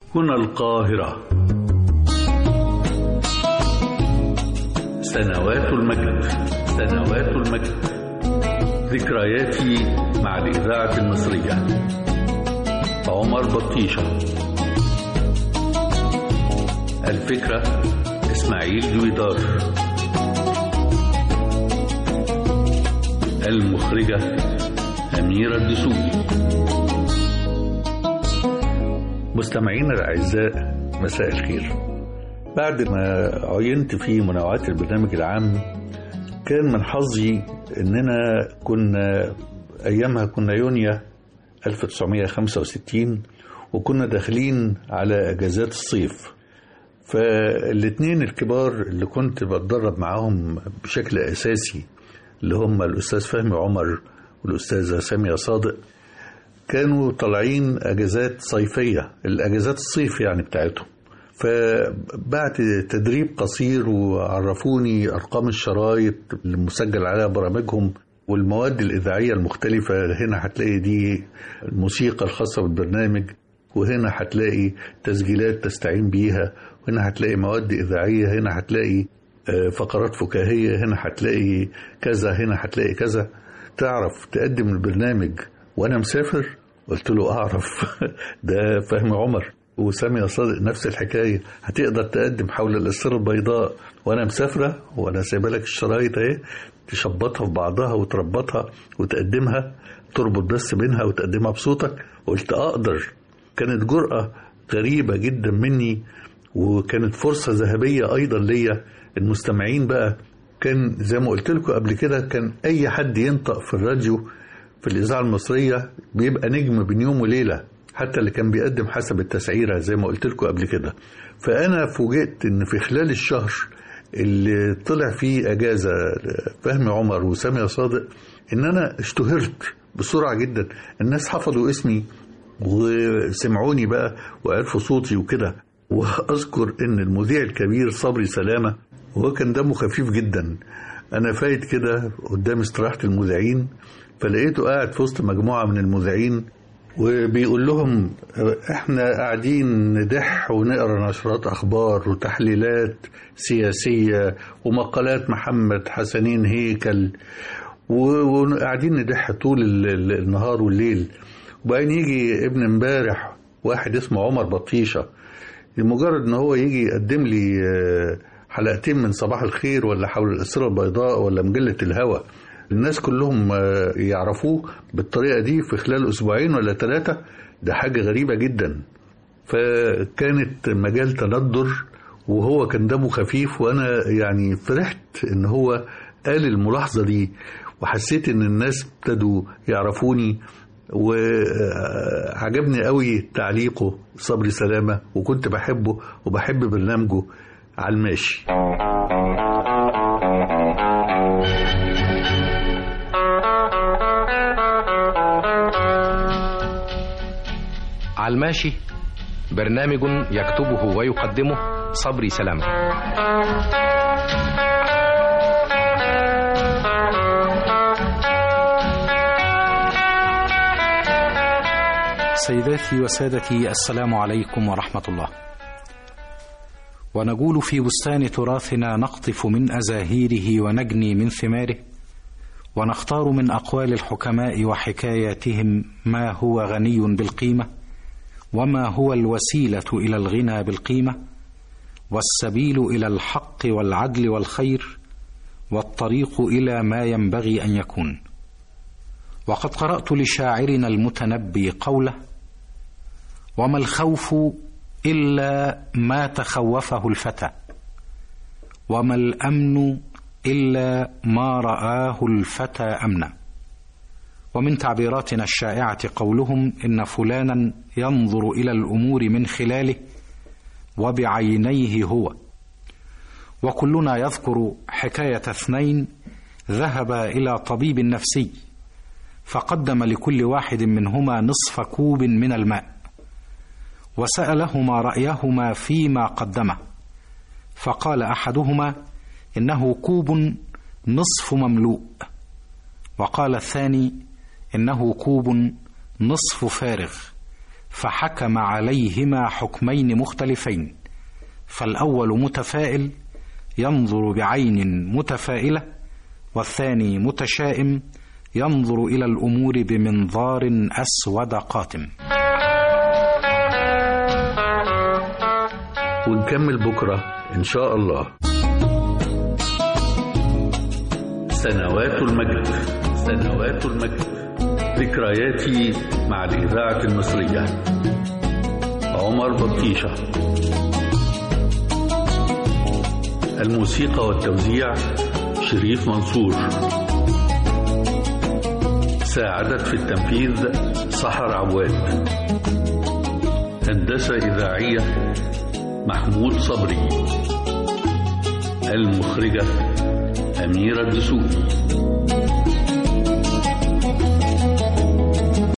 هنا القاهرة سنوات المجد سنوات المجد ذكرياتي مع الإذاعة المصرية عمر بطيشة الفكرة إسماعيل دويدار المخرجة أميرة الدسوقي مستمعينا الأعزاء مساء الخير بعد ما عينت في منوعات البرنامج العام كان من حظي اننا كنا ايامها كنا يونيو 1965 وكنا داخلين على اجازات الصيف فالاثنين الكبار اللي كنت بتدرب معاهم بشكل اساسي اللي هم الاستاذ فهمي عمر والاستاذه ساميه صادق كانوا طالعين اجازات صيفيه الاجازات الصيف يعني بتاعتهم فبعد تدريب قصير وعرفوني ارقام الشرايط اللي مسجل عليها برامجهم والمواد الاذاعيه المختلفه هنا هتلاقي دي الموسيقى الخاصه بالبرنامج وهنا هتلاقي تسجيلات تستعين بيها وهنا هتلاقي مواد اذاعيه هنا هتلاقي فقرات فكاهيه هنا هتلاقي كذا هنا هتلاقي كذا تعرف تقدم البرنامج وانا مسافر قلت له اعرف ده فهمي عمر وسامي صادق نفس الحكايه هتقدر تقدم حول الاسره البيضاء وانا مسافره وانا سايبه لك الشرايط اهي تشبطها في بعضها وتربطها وتقدمها تربط بس بينها وتقدمها بصوتك قلت اقدر كانت جرأة غريبة جدا مني وكانت فرصة ذهبية أيضا ليا المستمعين بقى كان زي ما قلت لكم قبل كده كان أي حد ينطق في الراديو في الإذاعة المصرية بيبقى نجم بين يوم وليلة حتى اللي كان بيقدم حسب التسعيرة زي ما قلت لكم قبل كده فأنا فوجئت إن في خلال الشهر اللي طلع فيه أجازة فهمي عمر وسامية صادق إن أنا اشتهرت بسرعة جدا الناس حفظوا اسمي وسمعوني بقى وعرفوا صوتي وكده وأذكر إن المذيع الكبير صبري سلامة وهو كان دمه خفيف جدا أنا فايت كده قدام استراحة المذيعين فلقيته قاعد في وسط مجموعة من المذيعين وبيقول لهم احنا قاعدين ندح ونقرا نشرات اخبار وتحليلات سياسيه ومقالات محمد حسنين هيكل وقاعدين ندح طول النهار والليل وبعدين يجي ابن امبارح واحد اسمه عمر بطيشه لمجرد ان هو يجي يقدم لي حلقتين من صباح الخير ولا حول الاسره البيضاء ولا مجله الهوى الناس كلهم يعرفوه بالطريقة دي في خلال أسبوعين ولا ثلاثة ده حاجة غريبة جدا فكانت مجال تندر وهو كان دمه خفيف وأنا يعني فرحت إن هو قال الملاحظة دي وحسيت إن الناس ابتدوا يعرفوني وعجبني قوي تعليقه صبري سلامة وكنت بحبه وبحب برنامجه على الماشي على الماشي برنامج يكتبه ويقدمه صبري سلامة سيداتي وسادتي السلام عليكم ورحمة الله ونقول في بستان تراثنا نقطف من أزاهيره ونجني من ثماره ونختار من أقوال الحكماء وحكاياتهم ما هو غني بالقيمة وما هو الوسيله الى الغنى بالقيمه والسبيل الى الحق والعدل والخير والطريق الى ما ينبغي ان يكون وقد قرات لشاعرنا المتنبي قوله وما الخوف الا ما تخوفه الفتى وما الامن الا ما راه الفتى امنا ومن تعبيراتنا الشائعه قولهم ان فلانا ينظر الى الامور من خلاله وبعينيه هو وكلنا يذكر حكايه اثنين ذهبا الى طبيب نفسي فقدم لكل واحد منهما نصف كوب من الماء وسالهما رايهما فيما قدمه فقال احدهما انه كوب نصف مملوء وقال الثاني انه كوب نصف فارغ فحكم عليهما حكمين مختلفين فالاول متفائل ينظر بعين متفائله والثاني متشائم ينظر الى الامور بمنظار اسود قاتم ونكمل بكرة إن شاء الله سنوات المجد سنوات المجد ذكرياتي مع الإذاعة المصرية عمر بطيشة الموسيقى والتوزيع شريف منصور ساعدت في التنفيذ سحر عواد هندسة إذاعية محمود صبري المخرجة أميرة الدسوقي